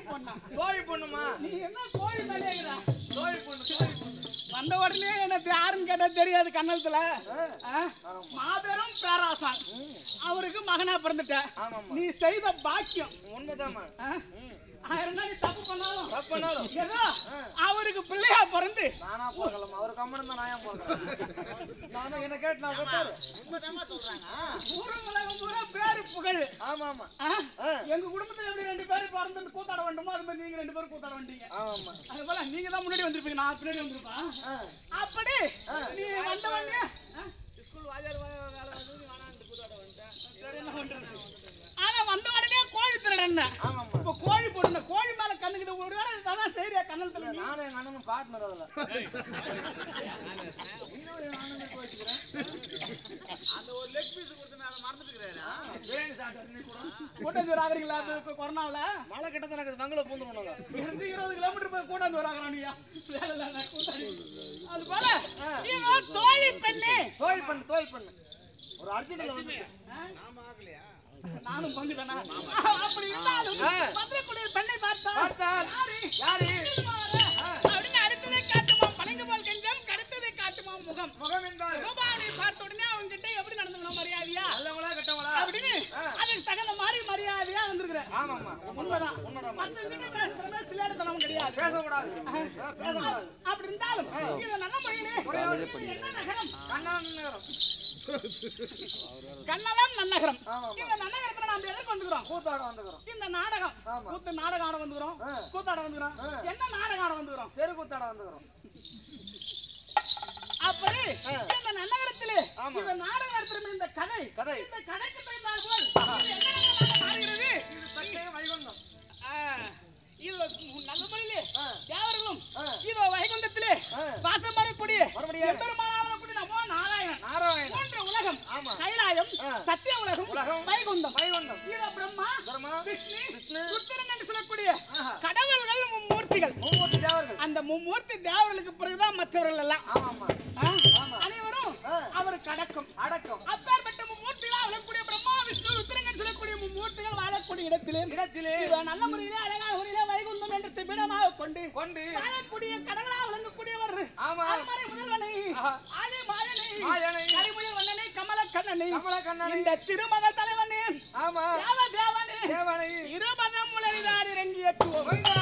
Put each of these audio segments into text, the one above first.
பொண்ணா தோழி பொண்ணுமா நீ என்ன கோழி மேலேங்கிற தோழி பொண்ணு தோழி பொண்ணு வந்த உடனே எனக்கு யாருன்னு கேட்டா தெரியாது கண்ணத்துல ஆ? மாபெரும் பேராசான் அவருக்கு மகனா பிறந்துட்ட ஆமாம்மா நீ செய்த பாக்கியம் உண்மைதாம்மா ஆ? ம். ஆயிரம் தான் நீ தப்பு பண்ணாலும் தப்பு பண்ணாலும் ஏதோ அவருக்கு பிள்ளையா பிறந்து நானா போகலாம் அவர் கம்மனு தான் நான் ஏன் போகிறேன் நானும் என்ன கேட்டு நான் கேட்டாரு ஊரு உலகம் பூரா பேரு புகழ் ஆமா ஆமா ஆ? ஆ. எங்க குடும்பத்துல எப்படி ரெண்டு பேரும் பிறந்து கூத்தாட வேண்டுமோ அது மாதிரி நீங்க ரெண்டு பேரும் கூத்தாட வேண்டீங்க ஆமா அது போல நீங்க தான் முன்னாடி வந்திருப்பீங்க நான் பின்னாடி வந்திருப்பேன் ஆ. அப்படி நீ வந்த உடனே ஆ? ஸ்கூல் வாத்தியார் வே- வேலை வந்து நீ வேணாம்னு கூத்தாட வந்துட்டேன். சரி, என்ன பண்றது? ஆனா வந்த உடனே கோழி திருடன் ஆமாம்மா இப்ப கோழி போடுன கோழி மேல கண்ணுக்குது ஒரு வேளை இதான் சரியா கண்ணல் தலை நீ நானும் எங்க அண்ணனும் பார்ட்னர் அதுல இன்னும் என் அண்ணனுக்கு வச்சுக்கிறேன் பிரியாணி சாப்பிட்டு நீ கூட கூட்டாந்து வராங்களா அது கொரோனாவுல மழை கிட்ட தான் எனக்கு மங்கள பூந்துடும் நாங்க இருந்து இருபது கிலோமீட்டர் போய் கூட்டாந்து வராங்க வேலை இல்ல கூட்டாடி அது போல நீங்க தோழி பெண்ணு தோய் பண்ணு தோய் பண்ணு ஒரு அர்ஜென்ட்ல வந்து நானும் பங்குதானா அப்படி இருந்தாலும் ஆ. மதுரைக்குடிய பெண்ணை பார்த்தா பார்த்தால் யாரு யாரு அப்படின்னு அடுத்ததை காட்டுமா பழங்கு போல் கெஞ்சம் கடுத்ததை காட்டுமா முகம் முகம் என்றால் ரூபாவை பார்த்த உடனே அவங்க கிட்ட எப்படி நடந்துக்கணும் மரியாதையா நல்லவங்களா கெட்டவங்களா அப்படின்னு ஆ. அதுக்கு தகுந்த மாதிரி மரியாதையா வந்திருக்கிறேன் ஆமாம்மா உண்மைதான் உண்மைதான் மத்தவங்க பேசுறமே சிலேடத்தனம் கிடையாது பேசக்கூடாது ஆ, பேசக்கூடாது அப்படி இருந்தாலும் இது நல்ல முறையிலே என்ன நகரம் கண்ணான் நேரம் கண்ணலம் நன்னகரம் ஆமாம்மா. இந்த நன்னகரத்துல நாம எதுக்கு வந்துக்கிறோம் கூத்தாட வந்துக்கிறோம் இந்த நாடகம் ஆமா. கூத்து நாடகம் ஆட வந்துக்கிறோம் ஆ. கூத்தாட வந்துக்கிறோம் ஆ. என்ன நாடகம் ஆட வந்துக்கிறோம் தெரு கூத்தாட வந்துக்கிறோம் அப்படி ஆ. இந்த நன்னகரத்திலே ஆமா. இந்த நாடகம் நடத்துற இந்த கதை கதை. இந்த கதைக்கு தகுந்தால் போல் இது என்ன நாடகமாக மாறுகிறது இது தக்கே வைகுண்டம் ஆ, இது நல்ல முறையிலே ஆ. தேவர்களும் ஆ. இதோ வைகுண்டத்திலே ஆ. வாசம் வரக்கூடிய மறுபடியும். எம்பெருமானாவனக்கூடிய நமோ நாராயணன் நாராயணன் மூன்று உலகம் ஆமா. கைலாயம் ஆ. சத்திய உலகம் உலகம். வைகுண்டம் வைகுண்டம் இதோ பிரம்மா பிரம்மா விஷ்ணு விஷ்ணு ருத்திரன் என்று சொல்லக்கூடிய ஆஹா. கடவுள்கள் மும்மூர்த்திகள் மூவத்து தேவர்கள் அந்த மும்மூர்த்தி தேவர்களுக்கு பிறகுதான் மற்றவர்கள் எல்லாம் ஆமாம்மா ஆ? ஆமா. அனைவரும் ஆ. அவர் கடக்கும் அடக்கம் அப்பேற்பட்ட மும்மூர்த்திகள் வாழக்கூடிய பிரம்மா விஷ்ணு ருத்திரன் சொல்லக்கூடிய மும்மூர்த்திகள் வாழக்கூடிய இடத்திலே இடத்திலே இதோ நல்ல முறையிலே அழகான முறையிலே வைகுண்டம் என்ற திமிடமாக கொண்டு கொண்டு வாழக்கூடிய கடவுளா விளங்கக்கூடியவர் ஆமா. அருமறை முதல்வனை ஆஹா. ஆதி மாயனை மாயனை. கரிமுயல் வண்ணனை கமல கண்ணனை கமல கண்ணனை. இந்த திருமகள் தலைவனே ஆமா தேவ தேவனே தேவனை இருபதம் உலகிதார் இறங்கியேற்றுவோம் ஓய்ந்தா.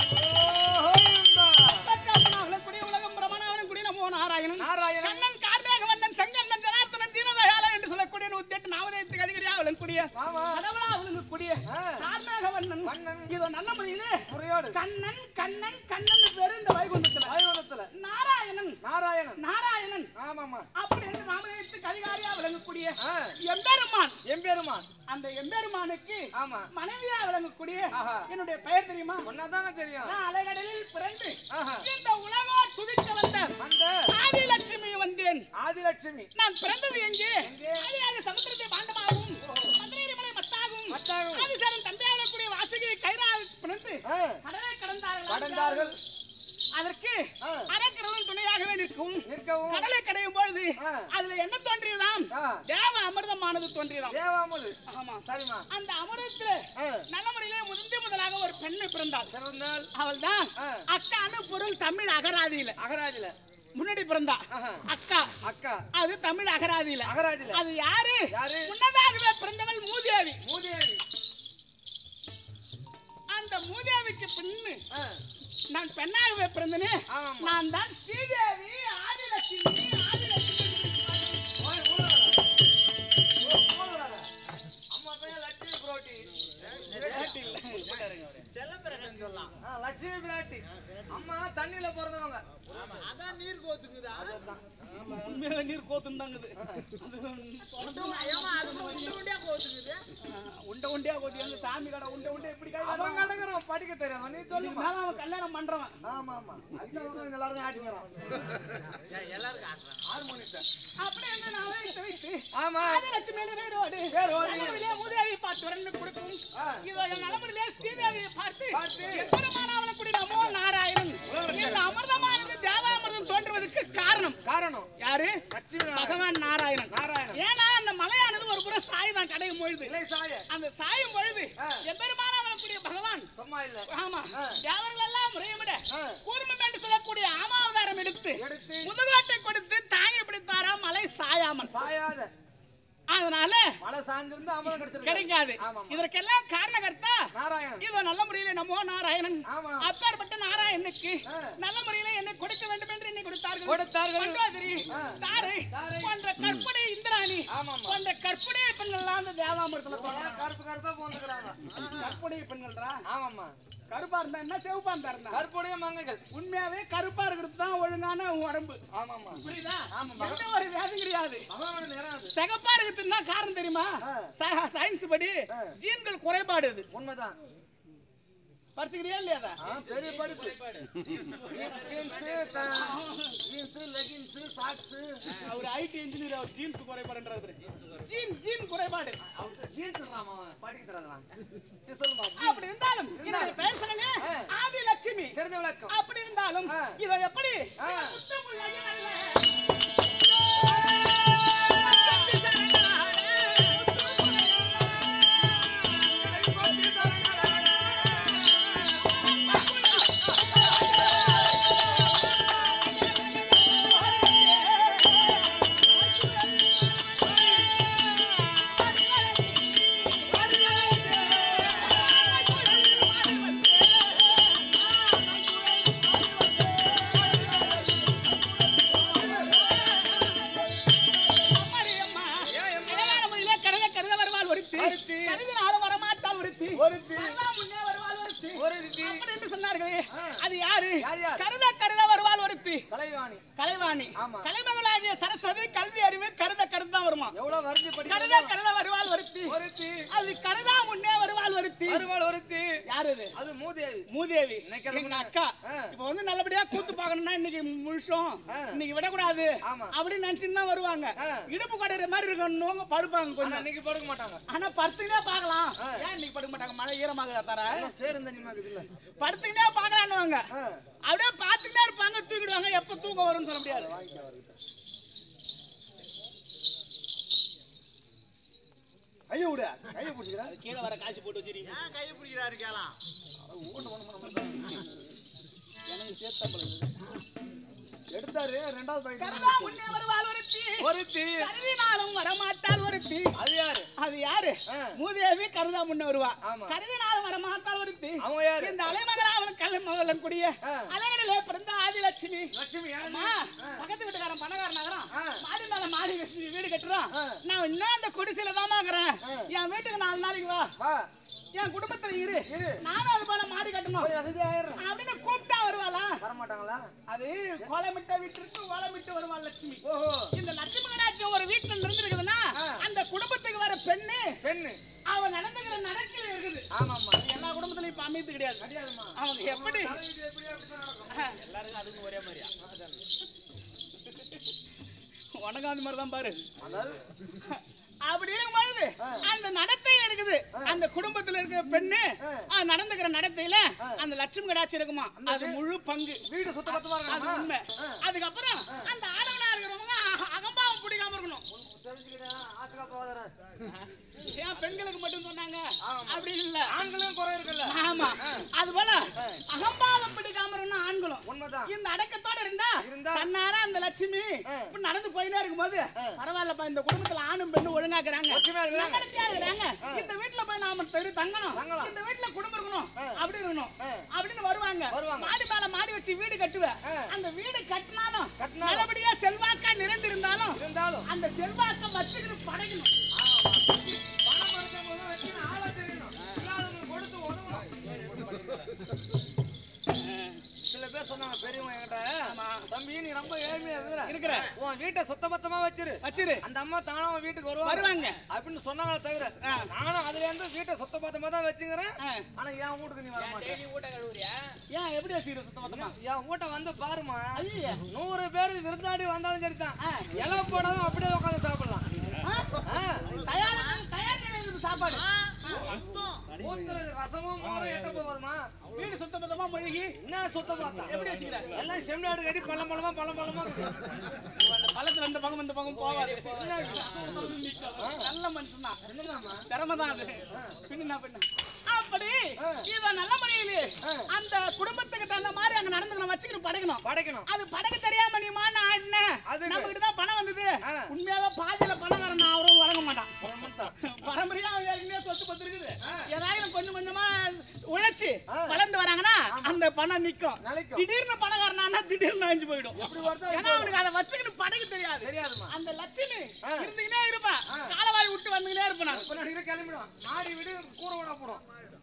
ஓய்ந்தா. கூடிய உலகம் பிரமணாவனம் குடி நமோ நாராயணன் நாராயணன் கண்ணன் கார்மேக வண்ணன் செங்கண்ணன் ஜனார்த்தனன் தீனதயாளன் என்று சொல்லக்கூடிய நூத்தி நாமதேயத்துக்கு அதிகாரியா விளங்கக்கூடிய ஆமா கடவுளா விளங்கக்கூடிய ஆ. கார்மேக வண்ணன் மன்னன் இதோ நல்ல முறையிலே முறையோடு கண்ணன் கண்ணன் கண்ணன் பேரு இந்த வைகுண்டத்துல வைகுண்டத்துல நாராயணன் நாராயணன் நாராயணன் ஆமாம்மா அப்படி என்று நாமதேயத்துக்கு அதிகாரியா விளங்கக்கூடிய ஆ எம்பெருமான் எம்பெருமான் அந்த எம்பெருமானுக்கு ஆமா மனைவியா விளங்கக்கூடிய ஆஹா. என்னுடைய பெயர் தெரியுமா சொன்னாதானே தெரியும் நான் அலைகடலில் பிறந்து ஆஹா. இந்த உலகோ துதிக்க வந்த அந்த ஆதிலட்சுமி வந்தேன் ஆதிலட்சுமி நான் பிறந்தது எங்கே எங்கே? ஆதியாக சமுத்திரத்தை பாண்டமாகவும் மதுரை மலை மத்தாகவும் மத்தாகவும். ஆதிசாரன் தம்பியாக கூடிய வாசகியை கைராக பிறந்து ஆ, கடலை கடந்தார்கள் கடந்தார்கள் அதற்கு ஆ. அறக்கடவுள் துணையாகவே நிற்கும் நிற்கவும் கடலை கடையும் பொழுது ஆ. அதுல என்ன தோன்றியதாம் ஆ, தேவ அமிர்தமானது தோன்றியதாம் தேவாமுது ஆமா சரிம்மா அந்த அமிர்தத்துல ஆ, நல்ல முறையிலே முதன் முதலாக ஒரு பெண்ணு பிறந்தாள் பிறந்தால் அவள் தான் ஆ, அக்கான்னு பொருள் தமிழ் அகராதியில அகராஜில முன்னாடி பிறந்தா ஆஹா. அக்கா அக்கா அது தமிழ் அகராதியில அகராஜில அது யாரு யாரு? முன்னதாகவே பிறந்தவள் மூதேவி மூதேவி அந்த மூதேவிக்கு பின்னு ஆ, நான் பெண்ணாகவே பிறந்தனே ஆமாம்மா. நான் தான் ஸ்ரீதேவி ஆதிலட்சுமி ஆதிலட்சுமி ஓய், ஊழலாத. ஓ, ஊழலாத. அம்மா பையன் லட்சுமி புரோட்டி ஆ, லட்சுமி பிராட்டி அம்மா தண்ணியில பிறந்தவங்க அதுதான். உண்மையில நீர் கோத்துந்தாங்குது உண்ட உண்டியா கோத்தி அந்த சாமி கடை உண்ட உண்டை எப்படி கை அவன் கடக்குறான் படிக்க தெரியாதவன் நீ சொல்லுமா இருந்தாலும் அவன் கல்யாணம் பண்றவன் ஆமா ஆமா அதுதான் அவங்க எல்லாரும் ஆட்டிக்கிறான் ஹார்மோனியத்தை அப்படி என்று நான் வைத்து வைத்து ஆமா ஆதிலட்சுமி என்ற பேரோடு பேரோடு. நலமுடியிலே மூதேவி பார்த்து வரன்னு கொடுக்கும் ஆ. இதோ என் நலமுடியிலே ஸ்ரீதேவியை பார்த்து பார்த்து. எப்பெருமானாவன குடி நமோ நாராயணன் இந்த அமிர்தமானது தேவாமிர்தம் தோன்றுவதற்கு காரணம் காரணம் யாரு லட்சுமி நாராயணன். பகவான் நாராயணன் நாராயணன் ஏன்னா அந்த மலையானது ஒரு புறம் சாய் தான் கடையும் பொழுது இலை சாய அந்த சாயும் பொழுது ஆ. எப்பெருமானாவன சொல்லக்கூடிய பகவான் சும்மா இல்ல ஆமா ஆ. தேவர்கள் எல்லாம் முறையமிட ஆ. கூர்மம் என்று சொல்லக்கூடிய ஆமாவதாரம் எடுத்து எடுத்து முதுகாட்டை கொடுத்து தாங்கி பிடித்தாரா மலை சாயாமல் சாயாத அதனால மழை சாஞ்சிருந்து அமலம் கிடைச்சிருக்கு கிடைக்காது ஆமா இதற்கெல்லாம் காரணகர்த்தா நாராயணன் இதோ நல்ல முறையில நமோ நாராயணன் ஆமா அப்பேற்பட்ட நாராயணனுக்கு ஆ. நல்ல முறையில என்னை கொடுக்க வேண்டும் என்று என்னை கொடுத்தார்கள் கொடுத்தார்கள் மண்டோதரி ஆ. தாரை தாரை. போன்ற கற்புடைய இந்திராணி ஆமாமா போன்ற கற்புடைய பெண்கள்லாம் அந்த தேவாமிரத்துல போறாங்க கருப்பு கருப்பா போந்துக்கிறாங்க கற்புடைய பெண்கள்ரா ஆமாம்மா கருப்பா இருந்தா என்ன சிவப்பா இருந்தா இருந்தா கருப்புடைய மங்கைகள் உண்மையாவே கருப்பா இருக்கிறது தான் ஒழுங்கான உடம்பு ஆமாமா புரியுதா ஆமாம்மா. எந்த ஒரு வியாதி கிடையாது அவனோட நேரம் அது சிகப்பா இருக்கிறதுனா காரணம் தெரியுமா ஆ. ச- சயின்ஸ் படி ஆ. ஜீன்கள் குறைபாடு இது உண்மைதான் படிச்சுக்கிறியா இல்லையா அதை? ஆ, பெரிய படிப்பு ஜீன்ஸ் ஜீன்ஸ் லெகின்ஸ் சாக்ஸ் அவர் ஐடி இன்ஜினியர் அவர் ஜீன்ஸ் குறைபாடுன்றாரு ஜீன் ஜீன் குறைபாடு அவருக்கு ஜீன்ஸ் இல்லாம படிக்க தரதெல்லாம் சொல்லுமா அப்படி இருந்தாலும் என்னுடைய பெயர் சொல்லுங்க ஆ. ஆதி லட்சுமி தெரிஞ்ச விளக்கம் அப்படி இருந்தாலும் ஆ. இதை எப்படி ஆ. சுத்தமுள்ள இனல்ல. அம்மாடியம்மா. அழகான முறையிலே கருத கருத வருவாள் ஒருத்தி. ஒருத்தி. கருதினாலும் வரமாட்டாள் ஒருத்தி. ஒருத்தி. அண்ணா முன்னே வருவாள் ஒருத்தி. ஒருத்தி. அப்படி என்று சொன்னார்களே, ஆ. அது யாரு யார் யார்? கருத கருத வருவாள் ஒருத்தி கலைவாணி கலைவாணி ஆமா. கலைமகளாகிய சரஸ்வதி கல்வி அறிவு கருத கருத தான் வருமா எவ்வளவு வருஷம் கருத படிக்கிறாங்க கருத வருவாள் ஒருத்தி ஒருத்தி அது கருதா முன்னே வருவாள் ஒருத்தி அருவாள் ஒருத்தி யாரு இது அது மூதேவி மூதேவி இன்னைக்கு எங்க அது அக்கா ஆ. இப்ப வந்து நல்லபடியா கூத்து பார்க்கணும்னா இன்னைக்கு முழுசும் ஆ. இன்னைக்கு விடக்கூடாது ஆமா. அப்படின்னு நினைச்சுன்னு தான் வருவாங்க ஆ. இடுப்பு கடையிற மாதிரி இருக்கணும் படுப்பாங்க ஆனா கொஞ்சம் இன்னைக்கு படுக்க மாட்டாங்க ஆனா படுத்துக்கிட்டே பார்க்கலாம் ஆ. ஏன் இன்னைக்கு படுக்க மாட்டாங்க மழை ஈரமாகுதா தர எல்லாம் சேரும் தண்ணிமா இருக்குதுல்ல படுத்துக்கிட்டே பார்க்கலான்னுவாங்க ஆ. அப்படியே பார்த்துக்கிட்டே இருப்பாங்க தூக்கிடுவாங்க எப்ப தூக்கம் வரும்னு சொல்ல முடியாது வாங்கிக்க அவர்கிட்ட. கையை விடு கையை பிடிச்சிக்கிறேன் அது கீழே வர காசு போட்டு வச்சிருக்கீங்க எனக்கு சேர்த்த எடுத்தாரு ரெண்டாவது பாக்கெட் கருதா முன்னே வருவாள் ஒருத்தி ஒருத்தி கருதினாலும் வரமாட்டாள் ஒருத்தி அது யாரு அது யாரு ஆ. மூதேவி கருதா முன்ன வருவா ஆமா. கருதினாலும் வரமாட்டாள் ஒருத்தி அவங்க யாரு இந்த அலைமகளா அவன் கல்ல மகளன் கூடிய ஆ. அலைகளிலே பிறந்த ஆதிலட்சுமி லட்சுமி யாரு? அம்மா ஆ. பக்கத்து வீட்டுக்காரன் பணக்காரன் நகரம் ஆ. மாடி மேல மாடி கட்டி வீடு கட்டுறான் ஆ. நான் இன்னும் அந்த குடிசையில தான் இருக்கிறேன் ஆ. என் வீட்டுக்கு நாலு நாளைக்கு வா வா என் குடும்பத்துல இரு இரு நானும் அது போல மாடி கட்டணும் கொஞ்சம் வசதி ஆயிடுறேன் அப்படின்னு கூப்பிட்டா வருவாளா வரமாட்டாங்களா அது கோலமிட்ட வீட்டிற்கு கோலமிட்டு வருவாள் லட்சுமி ஓஹோ இந்த லட்சுமி கடாட்சியம் ஒரு வீட்டுல இருந்திருக்குதுன்னா ஆ. அந்த குடும்பத்துக்கு வர பெண்ணு பெண்ணு அவன் நடந்துக்கிற நடக்கல இருக்குது ஆமாம்மா அது எல்லா குடும்பத்திலயும் இப்ப அமைத்து கிடையாது கிடையாதும்மா அவங்க எப்படி தலைவிதி எப்படி அப்படிதான் நடக்கும் எல்லாருக்கும் அதுக்கும் ஒரே மாதிரியா உனக்கும் அந்த மாதிரி தான் பாரு அதாவது அப்படி இருக்கும்பொழுது ஆ. அந்த நடத்தையில இருக்குது ஆ. அந்த குடும்பத்துல இருக்கிற பெண்ணு ஆ. ஆ, நடந்துக்கிற நடத்தையில ஆ. அந்த லட்சுமி கடாட்சி இருக்குமா அது முழு பங்கு வீடு சுத்த பத்தமா அது இருக்கணுமா உண்மை ஆ. அதுக்கப்புறம் அந்த ஆடவனா இருக்கிறவங்க அக- அகம்பாவம் பிடிக்காம இருக்கணும் தெரிஞ்சுக்கிட்டேன் ஆத்துக்கா போகாதரா ஏன் பெண்களுக்கு மட்டும் சொன்னாங்க ஆமா. அப்படி இல்ல ஆண்களும் குறை இருக்குல்ல ஆமா ஆ. அது போல ஆ. அகம்பாவம் பிடிக்காம இருக்கணும் ஆண்களும் உண்மைதான் இந்த அடக்கத்தோட இருந்தா இருந்தா? தன்னார அந்த லட்சுமி ஆ. இப்படி நடந்து போயினே இருக்கும்போது ஆ. பரவாயில்லப்பா இந்த குடும்பத்துல ஆணும் பெண்ணும் ஒழுங்கா இருக்கிறாங்க ஒற்றுமையா இருக்கிறாங்க. நல்லடத்தியா இருக்கிறாங்க ஆ. இந்த வீட்டுல போய் நாம தெரு தங்கணும் தங்கலாம். இந்த வீட்டுல குடும்பம் இருக்கணும் ஆ. அப்படி இருக்கணும் ஆ. அப்படின்னு வருவாங்க வருவாங்க. மாடி மேல மாடி வச்சு வீடு கட்டுவேன் ஆ. அந்த வீடு கட்டினாலும் கட்டினாலும். நல்லபடியா செல்வாக்கா நிறைந்திருந்தாலும் இருந்தாலும் அந்த செல்வாக்க வச்சுக்கிட்டு படைக்கணும் ஆமா. பணம் படைச்ச போது வச்சுன்னு ஆள தெரியணும் இல்லாதவங்களுக்கு கொடுத்து உதவணும் சில பேர் சொன்னாங்க பெரியவங்க என்கிட்ட ஆமா. தம்பி நீ ரொம்ப ஏழ்மையா இருக்கிற இருக்கிற. உன் வீட்டை சுத்த பத்தமா வச்சிரு வச்சிரு அந்த அம்மா தானா உன் வீட்டுக்கு வருவாங்க வருவாங்க அப்படின்னு சொன்னாங்களே தவிர ஆ. நானும் அதுல இருந்து வீட்டை சுத்த பத்தமா தான் வச்சுக்கிறேன் ஆ. ஆனா என் வீட்டுக்கு நீ வர மாட்டேன் ஏன் எப்படி வச்சுக்கிற சுத்த மொத்தமா என் வீட்டை வந்து பாருமா ஐயா நூறு பேர் விருந்தாடி வந்தாலும் சரிதான் ஆ. இலை போடாலும் அப்படியே உட்காந்து சாப்பிடலாம் ஆ. தயார் தயார் நிலையில் இருக்குது சாப்பாடு ஊத்துறது ரசமும் மோரும் எட்ட போகுதுமா வீடு சுத்தபத்தமா மொழிகி என்ன சுத்தம் பார்த்தா எப்படி வச்சுக்கிற எல்லாம் செம்நாடு கட்டி பழம் பழமா பழம் பழமா அந்த பள்ளத்துல இந்த பக்கம் இந்த பக்கம் போகாது நல்ல மனுஷன் தான் என்னமாமா திறமைதான் அது பின்ன பின்ன அப்படி இத நல்ல முறையிலே அந்த குடும்பத்துக்கு தகுந்த மாதிரி அங்க நடந்துக்கணும் வச்சுக்கிட்டு படைக்கணும் படைக்கணும் அது படகு தெரியாம நீ மான ஆடின அதுக்கு. நம்ம கிட்ட தான் பணம் வந்தது ஆ. உண்மையாவே பாதியில பணக்காரன் நான் அவரும் வழங்க மாட்டான் பழம் பரம்பரையா அவன் ஏற்கனவே சொத்து பத்து இருக்குது ஏதாவது கொஞ்சம் கொஞ்சமா உழைச்சு வளர்ந்து வராங்கன்னா அந்த பணம் நிக்கும் நிலைக்கும். திடீர்னு பணக்காரனா திடீர்னு அழிஞ்சு போயிடும் எப்படி வருதோ ஏன்னா அவனுக்கு அதை வச்சுக்கிட்டு படகு தெரியாது தெரியாதுமா அந்த லட்சுமி ஆ. இருந்துகிட்டே இருப்பான் காலவாய் விட்டு வந்துகிட்டே இருப்பான் நான். இப்ப நான் கிளம்பிடும் மாடி வீடு கூரை விட போடும்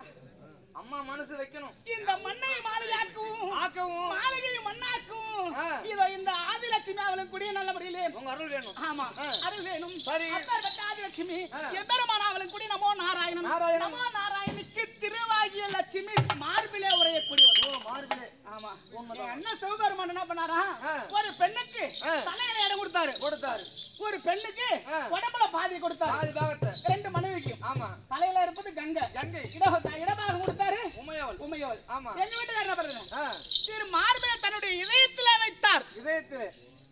அம்மா மனசு வைக்கணும் இந்த மண்ணை மாளிகையாக்கவும் ஆக்கவும் மாளிகையை மண்ணாக்கவும் ஆ. இதோ இந்த ஆதிலட்சுமி அவளும் கூடிய நல்ல முறையிலே உங்க அருள் வேணும் ஆமா ஆ. அருள் வேணும் சரி. அப்பேற்பட்ட ஆதிலட்சுமி ஆ. எம்பெருமான அவளும் கூடி நமோ நாராயணன் நாராயணன். நமோ நாராயணுக்கு திருவாகிய லட்சுமி மார்பிலே உரையக்கூடியவர் மார்பிலே ஆமா என் அண்ணன் சிவபெருமான் என்ன பண்ணாரா ஆ. ஒரு பெண்ணுக்கு ஆ. தலையில இடம் கொடுத்தாரு கொடுத்தாரு ஒரு பெண்ணுக்கு ஆ. உடம்புல பாதி கொடுத்தாரு பாதி பாகத்தை ரெண்டு மனைவிக்கும் ஆமா தலையில இருப்பது கங்கை கங்கை இட- இடபாகம் கொடுத்தாரு உமையவள் உமையவள் ஆமா எங்க வீட்டுக்காரர் என்ன பண்ணுங்க ஆ, திரு மார்பிலே தன்னுடைய இதயத்திலே வைத்தார் இதயத்திலே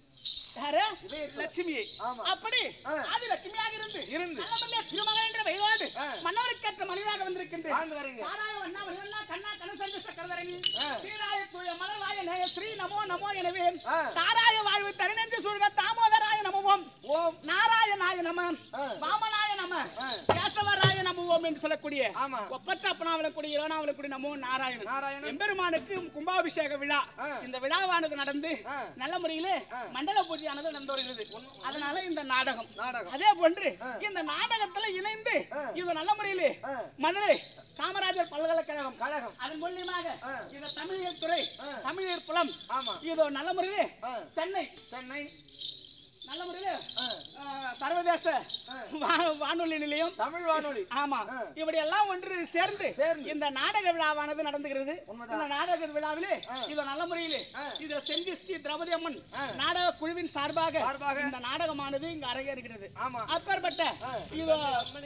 யாரு இதயத்துல. லட்சுமியை ஆமா. அப்படி ஆ. ஆதி லட்சுமியாக இருந்து இருந்து. நல்லபடியா திருமகன் என்ற வயதோடு ஆ. மன்னவருக்கேற்ற மனிதாக வந்திருக்கின்றேன் வாழ்ந்து வரீங்க தாராய வண்ணா வயலா கண்ணா கனசங்க சக்கரதரணி ஆ. சீராய தூய மலர்வாய நேய ஸ்ரீ நமோ நமோ எனவே ஆ. தாராய வாழ்வு தரிநெஞ்சு சூழ்க தாமோதராய நமவோம் ஓம் நாராயணாய நம ஆ. வாமனாய நம ஆ. கேசவராய நமவோம் என்று சொல்லக்கூடிய ஆமா ஒப்பற்ற அப்பனாவளக்கூடிய இளனாவளக்கூடிய நமோ நாராயணன் நாராயணன் எம்பெருமானுக்கு கும்பாபிஷேக விழா ஆ. இந்த விழாவானது நடந்து ஆ. நல்ல முறையிலே ஆ. மண்டல பூஜையானது நடந்து வருகிறது அதனால இந்த நாடகம் நாடகம் அதே போன்று ஆ. இந்த நாடகத்துல இணைந்து ஆ. இது நல்ல முறையிலே ஆ, மதுரை காமராஜர் பல்கலைக்கழகம் கழகம் அதன் மூலியமாக ஆ. இந்த தமிழியல் துறை ஆ. தமிழியல் புலம் ஆமா இதோ நல்ல முறையிலே ஆ, சென்னை சென்னை நல்ல முறையிலே ஆ, ஆ, சர்வதேச ஆ. வா- வானொலி நிலையம் தமிழ் வானொலி ஆமா ஆ. இப்படி எல்லாம் ஒன்று சேர்ந்து சேர்ந்து. இந்த நாடக விழாவானது நடந்துகிறது உண்மைதான். இந்த நாடக விழாவிலே ஆ. இது நல்ல முறையிலே ஆ. இது செஞ்சி ஸ்ரீ திரௌபதி அம்மன் ஆ. நாடக குழுவின் சார்பாக சார்பாக. இந்த நாடகமானது இங்க அரங்கேறுகிறது ஆமா அப்பேற்பட்ட ஆ. இது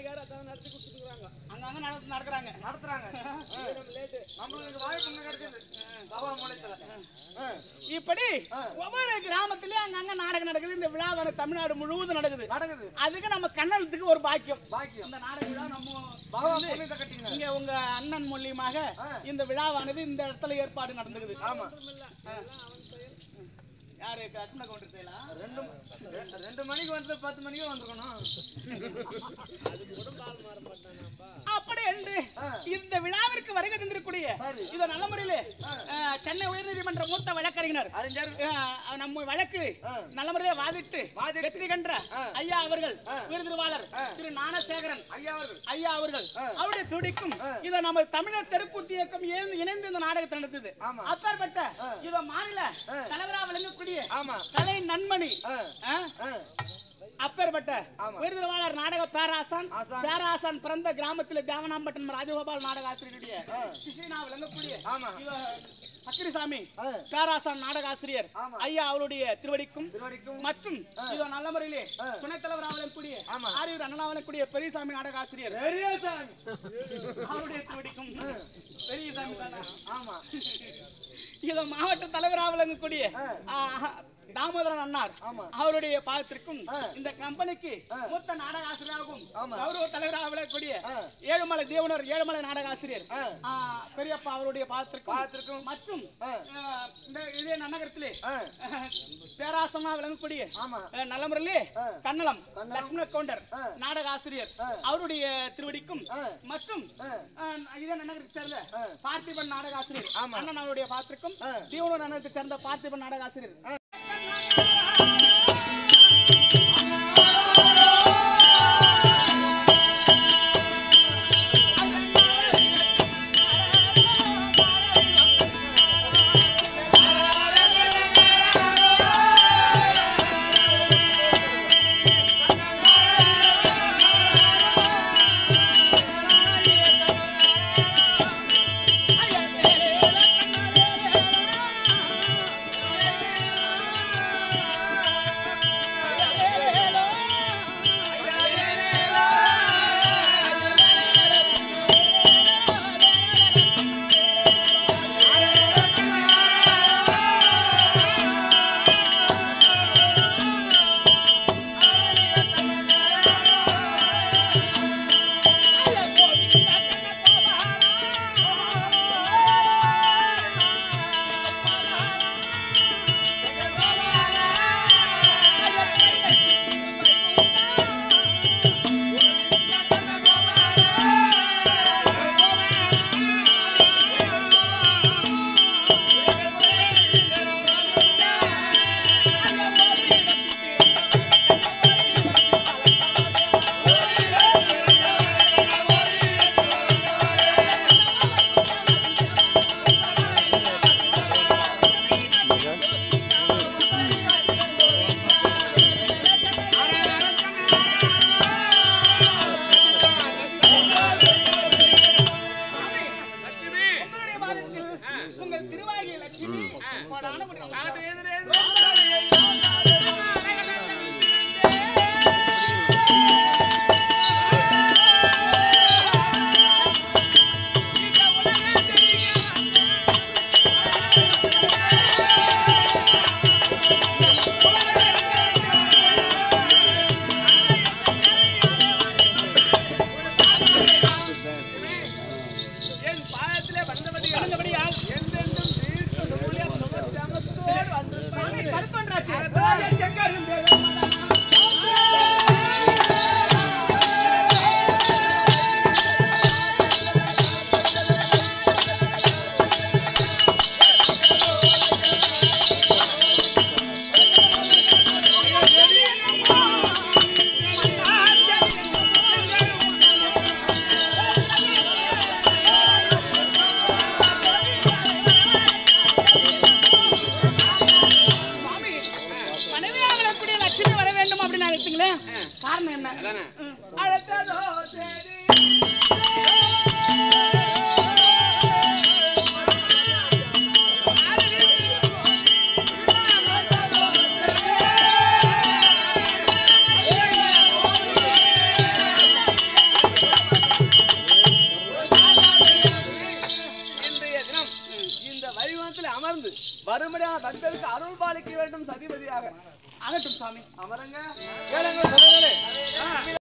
அங்கங்க நடந்து நடக்கிறாங்க நடத்துறாங்க ஆ. நம்மளுக்கு வாய்ப்பு ஒண்ணு கிடைச்சது சபா மூலத்துல ஆ, இப்படி ஆ. ஒவ்வொரு கிராமத்திலயும் அங்கங்க நாடகம் நடக்குது இந்த விழாவான தமிழ்நாடு முழுவதும் நடக்குது நடக்குது அதுக்கு நம்ம கண்ணனத்துக்கு ஒரு பாக்கியம் பாக்கியம் இந்த நாடக விழா நம்ம பகவான் புண்ணியத்தை கட்டிங்க இங்க உங்க அண்ணன் மூலியமாக ஆ. இந்த விழாவானது இந்த இடத்துல ஏற்பாடு நடந்துக்குது ஆமா ஆ. யாரு கஷ்ம கவுண்டர் செய்யலாம் ரெண்டு ரெ- ரெண்டு மணிக்கு வந்து பத்து மணிக்கு வந்துருக்கணும் அப்படி என்று ஆ. இந்த விழாவிற்கு வருகை தந்திருக்கூடிய சரி. இது நல்ல முறையிலே ஆ. ஆ, சென்னை உயர்நீதிமன்ற மூத்த வழக்கறிஞர் அறிஞர் ஆ, நம்ம வழக்கு ஆ. நல்ல முறையிலே வாதிட்டு வாதிட்டு. வெற்றி கன்ற ஆ. ஐயா அவர்கள் ஆ. உயர்திருவாளர் ஆ. திரு ஞானசேகரன் ஐயா அவர்கள் ஐயா அவர்கள் ஆ. அவருடைய துடிக்கும் ஆ. இத நம்ம தமிழர் தெருக்கூத்து இயக்கம் இணைந்து- இணைந்து இந்த நாடகத்தை நடத்துது ஆமா. அப்பேற்பட்ட ஆ. இத மாநில ஆ. தலைவரா விளங்கக்கூடிய ஆமா கலை நன்மணி ஆ, ஆ? ஆ, அப்பேற்பட்ட ஆமா. விருதுவாளர் நாடக பேராசான் ஆசான். பேராசான் பிறந்த கிராமத்தில் தேவனாம்பட்டம் ராஜகோபால் நாடக ஆசிரியருடைய ஆ. சிசினா விளங்கக்கூடிய ஆமா இவ பக்கிரிசாமி ஆ, பேராசான் நாடக ஆசிரியர் ஆமா. ஐயா அவருடைய திருவடிக்கும் திருவடிக்கும் மற்றும் ஆ. இதோ நல்ல முறையிலே ஆ. துணைத் தலைவர் அவலக்கூடிய ஆமா. ஆரியூர் அண்ணனாவலக்கூடிய பெரியசாமி நாடக ஆசிரியர் பெரியசாமி. அவருடைய திருவடிக்கும் பெரியசாமி தானா? ஆமா இதோ மாவட்ட தலைவராக விளங்கக்கூடிய ஆ. ஆ, தாமோதரன் அண்ணார் ஆமா அவருடைய பாதத்திற்கும் ஆ. இந்த கம்பெனிக்கு ஆ. மூத்த நாடக ஆசிரியராகவும் ஆமா. கௌரவ தலைவராக விளங்கக்கூடிய ஆ. ஏழுமலை தேவனர் ஏழுமலை நாடக ஆசிரியர் ஆ. ஆ, பெரியப்பா அவருடைய பாதத்திற்கும் பாத்திருக்கும் மற்றும் ஆ. ஆ, இந்த இதே நன்னகரத்திலே ஆ, பேராசனா விளங்கக்கூடிய ஆமா ஆ, நல்ல முறையிலே ஆ. கண்ணலம் கண்ணலம். லட்சுமண கவுண்டர் ஆ. நாடக ஆசிரியர் ஆ. அவருடைய திருவடிக்கும் ஆ. மற்றும் ஆ. ஆ, இதே நன்னகரத்தை சேர்ந்த ஆ. பார்த்திபன் நாடக ஆசிரியர் ஆமா. அண்ணன் அவருடைய பாத்திற்கும் ஆ. தீவனூர் நகரத்தை சேர்ந்த பார்த்திபன் நாடக ஆசிரியர் ஆ. ஐயா சதிபதியாக ஆகட்டும் சாமி அமருங்க கேளுங்க சொல்லுங்களே